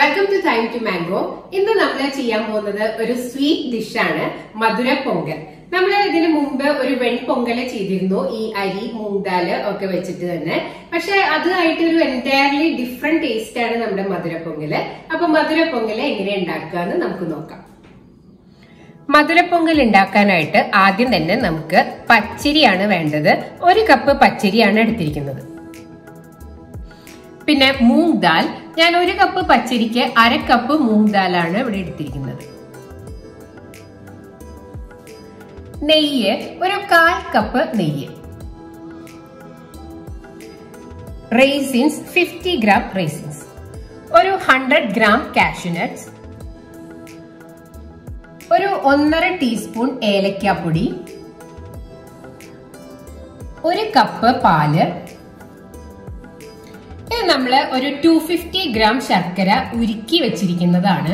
welcome to time to mango ഇന്ന് നമ്മൾ ചെയ്യാൻ പോകുന്നത് ഒരു സ്വീറ്റ് ഡിഷാണ് മധുര പൊങ്കൽ നമ്മൾ ഇതിനു മുമ്പ് ഒരു വെൺപൊങ്കല് ചെയ്തിരുന്നു ഈ അരി മൂങ്ദാല് ഒക്കെ വെച്ചിട്ട് തന്നെ പക്ഷെ അതുമായിട്ട് ഒരു എൻറ്റയർലി ഡിഫറെന്റ് ടേസ്റ്റ് ആണ് നമ്മുടെ മധുര പൊങ്കല് അപ്പൊ മധുര പൊങ്കല് എങ്ങനെ ഉണ്ടാക്കുക എന്ന് നമുക്ക് നോക്കാം മധുരപ്പൊങ്കൽ ഉണ്ടാക്കാനായിട്ട് ആദ്യം തന്നെ നമുക്ക് പച്ചരിയാണ് വേണ്ടത് ഒരു കപ്പ് പച്ചരിയാണ് എടുത്തിരിക്കുന്നത് പിന്നെ മൂങ് ദാൽ ഞാൻ ഒരു കപ്പ് പച്ചരിക്ക് അര കപ്പ് മൂങ് ദാലാണ് ഇവിടെ എടുത്തിരിക്കുന്നത് നെയ്യ് ഒരു കാൽ കപ്പ് നെയ്യ് റേസിൻസ് ഫിഫ്റ്റി ഗ്രാം റേസിൻസ് ഒരു ഹൺഡ്രഡ് ഗ്രാം കാഷ്യൂനട്ട്സ് ഒരു ഒന്നര ടീസ്പൂൺ ഏലക്കാപ്പൊടി ഒരു കപ്പ് പാല് ഇത് നമ്മൾ ഒരു ടു ഫിഫ്റ്റി ഗ്രാം ശർക്കര ഉരുക്കി വെച്ചിരിക്കുന്നതാണ്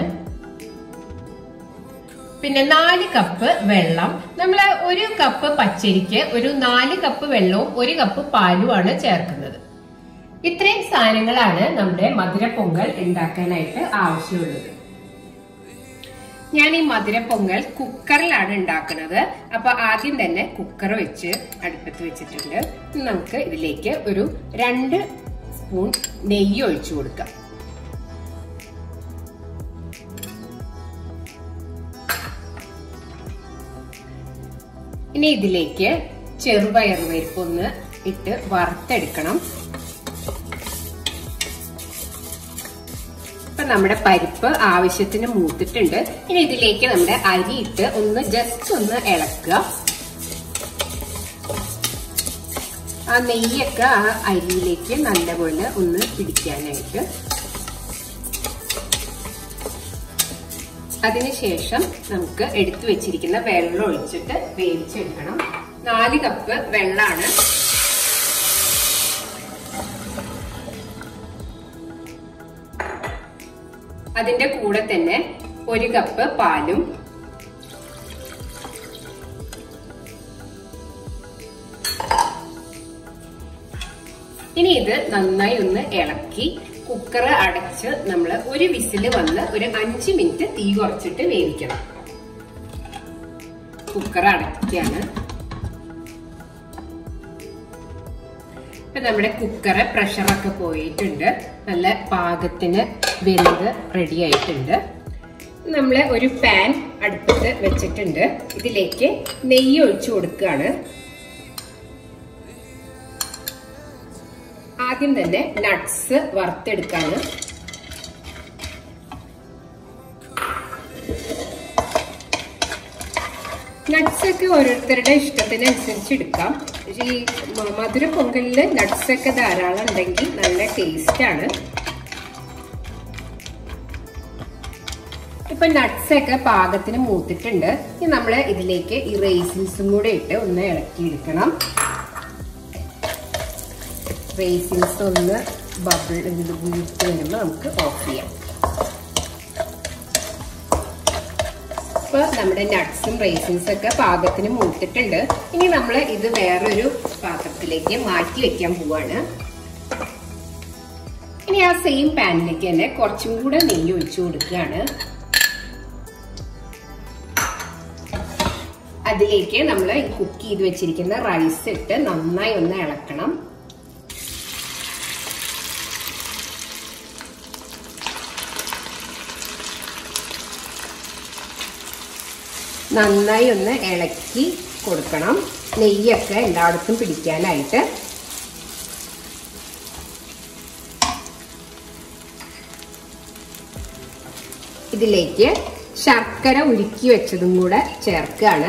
പിന്നെ നാല് കപ്പ് വെള്ളം നമ്മൾ ഒരു കപ്പ് പച്ചരിക്ക് ഒരു നാല് കപ്പ് വെള്ളവും ഒരു കപ്പ് പാലുമാണ് ചേർക്കുന്നത് ഇത്രയും സാധനങ്ങളാണ് നമ്മുടെ മധുര പൊങ്കൽ ഉണ്ടാക്കാനായിട്ട് ആവശ്യമുള്ളത് ഞാൻ ഈ മധുര പൊങ്കൽ കുക്കറിലാണ് ഉണ്ടാക്കുന്നത് അപ്പൊ ആദ്യം തന്നെ കുക്കർ വെച്ച് അടുപ്പത്ത് വെച്ചിട്ടുണ്ട് നമുക്ക് ഇതിലേക്ക് ഒരു രണ്ട് സ്പൂൺ നെയ്യ് ഒഴിച്ചു കൊടുക്കാം ഇനി ഇതിലേക്ക് ചെറുപയർ പരിപ്പൊന്ന് ഇട്ട് വറുത്തെടുക്കണം ഇപ്പൊ നമ്മുടെ പരിപ്പ് ആവശ്യത്തിന് മൂത്തിട്ടുണ്ട് ഇനി ഇതിലേക്ക് നമ്മുടെ അരി ഇട്ട് ഒന്ന് ജസ്റ്റ് ഒന്ന് ഇളക്കുക ആ നെയ്യൊക്കെ ആ അരിയിലേക്ക് നല്ലപോലെ ഒന്ന് പിടിക്കാനായിട്ട് അതിനുശേഷം നമുക്ക് എടുത്തു വെച്ചിരിക്കുന്ന വെള്ളം ഒഴിച്ചിട്ട് വേവിച്ചെടുക്കണം നാല് കപ്പ് വെള്ളമാണ് അതിന്റെ കൂടെ തന്നെ ഒരു കപ്പ് പാലും ഇനി ഇത് നന്നായി ഒന്ന് ഇളക്കി കുക്കർ അടച്ച് നമ്മൾ ഒരു വിസില് വന്ന് ഒരു അഞ്ച് മിനിറ്റ് തീ കുറച്ചിട്ട് വേവിക്കണം കുക്കർ അടയ്ക്കാണ് ഇപ്പൊ നമ്മുടെ കുക്കറ് പ്രഷറൊക്കെ പോയിട്ടുണ്ട് നല്ല പാകത്തിന് വെന്ത് റെഡി ആയിട്ടുണ്ട് നമ്മൾ ഒരു പാൻ അടുപ്പത്ത് വെച്ചിട്ടുണ്ട് ഇതിലേക്ക് നെയ്യ് ഒഴിച്ചു കൊടുക്കുകയാണ് ആദ്യം തന്നെ നട്ട്സ് വറുത്തെടുക്കാണ് നട്ട്സ് ഒക്കെ ഓരോരുത്തരുടെ ഇഷ്ടത്തിനനുസരിച്ച് എടുക്കാം ഈ മധുര പൊങ്കലില് നട്ട്സ് ഒക്കെ ധാരാളം ഉണ്ടെങ്കിൽ നല്ല ടേസ്റ്റ് ആണ് ഇപ്പൊ നട്ട്സ് ഒക്കെ പാകത്തിന് മൂത്തിട്ടുണ്ട് ഇനി നമ്മൾ ഇതിലേക്ക് ഈ റേസിൻസും കൂടെ ഇട്ട് ഒന്ന് ഇളക്കിയെടുക്കണം റേസിൻസ് ഒന്ന് ബബിൾ ഇത് വീട്ട് വരുമ്പോൾ നമുക്ക് ഓഫ് ചെയ്യാം ഇപ്പൊ നമ്മുടെ നട്ട്സും റേസിൻസും ഒക്കെ പാകത്തിന് മൂത്തിട്ടുണ്ട് ഇനി നമ്മൾ ഇത് വേറൊരു പാത്രത്തിലേക്ക് മാറ്റി വെക്കാൻ പോവാണ് ഇനി ആ സെയിം പാനിലേക്ക് തന്നെ കുറച്ചും കൂടെ നെയ്യ് ഒഴിച്ചു കൊടുക്കുകയാണ് അതിലേക്ക് നമ്മൾ കുക്ക് ചെയ്ത് വെച്ചിരിക്കുന്ന റൈസ് ഇട്ട് നന്നായി ഒന്ന് ഇളക്കണം നന്നായി ഒന്ന് ഇളക്കി കൊടുക്കണം നെയ്യൊക്കെ എല്ലായിടത്തും പിടിക്കാനായിട്ട് ഇതിലേക്ക് ശർക്കര ഉരുക്കി വെച്ചതും കൂടെ ചേർക്കുകയാണ്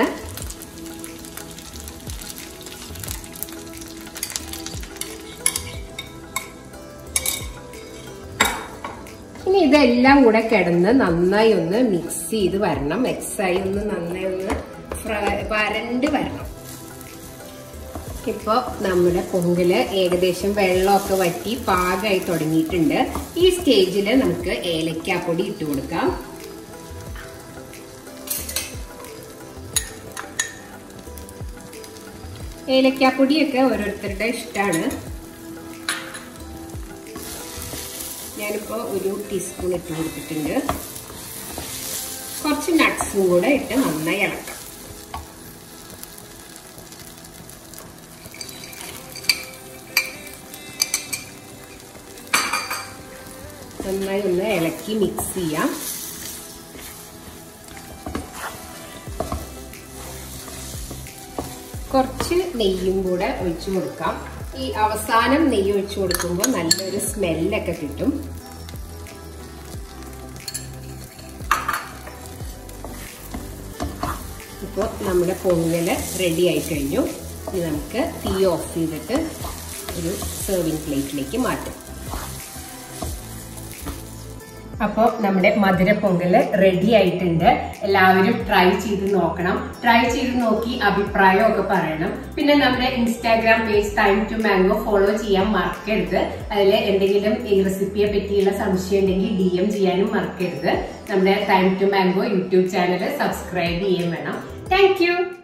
ഇനി ഇതെല്ലാം കൂടെ കിടന്ന് നന്നായി ഒന്ന് മിക്സ് ചെയ്ത് വരണം മിക്സായി ഒന്ന് നന്നായി ഒന്ന് വരണ്ട് വരണം ഇപ്പോൾ നമ്മുടെ പൊങ്കല് ഏകദേശം വെള്ളമൊക്കെ വറ്റി പാകമായി തുടങ്ങിയിട്ടുണ്ട് ഈ സ്റ്റേജിൽ നമുക്ക് ഏലക്കാപ്പൊടി ഇട്ട് കൊടുക്കാം ഏലക്കാപ്പൊടിയൊക്കെ ഓരോരുത്തരുടെ ഇഷ്ടമാണ് ഞാനിപ്പോൾ ഒരു ടീസ്പൂൺ ഇട്ട് കൊടുത്തിട്ടുണ്ട് കുറച്ച് നട്ട്സും കൂടെ ഇട്ട് നന്നായി ഇളക്കാം നന്നായി ഒന്ന് ഇളക്കി മിക്സ് ചെയ്യാം കുറച്ച് നെയ്യും കൂടെ ഒഴിച്ചു കൊടുക്കാം ഈ അവസാനം നെയ്യ് ഒഴിച്ചു കൊടുക്കുമ്പോൾ നല്ലൊരു സ്മെല്ലൊക്കെ കിട്ടും ഇപ്പോൾ നമ്മുടെ പൊങ്ങല് റെഡി ആയി കഴിഞ്ഞു ഇനി നമുക്ക് തീ ഓഫ് ചെയ്തിട്ട് ഒരു സെർവിങ് പ്ലേറ്റിലേക്ക് മാറ്റാം അപ്പോൾ നമ്മുടെ മധുര പൊങ്കല് റെഡി ആയിട്ടുണ്ട് എല്ലാവരും ട്രൈ ചെയ്ത് നോക്കണം ട്രൈ ചെയ്ത് നോക്കി അഭിപ്രായമൊക്കെ പറയണം പിന്നെ നമ്മുടെ Instagram page time to mango follow ചെയ്യാൻ മറക്കരുത് അതിൽ എന്തെങ്കിലും ഈ റെസിപ്പിയെ പറ്റിയുള്ള സംശയം ഉണ്ടെങ്കിൽ ഡി എം ചെയ്യാനും മറക്കരുത് നമ്മുടെ time to mango YouTube channel subscribe ചെയ്യാൻ വേണം താങ്ക്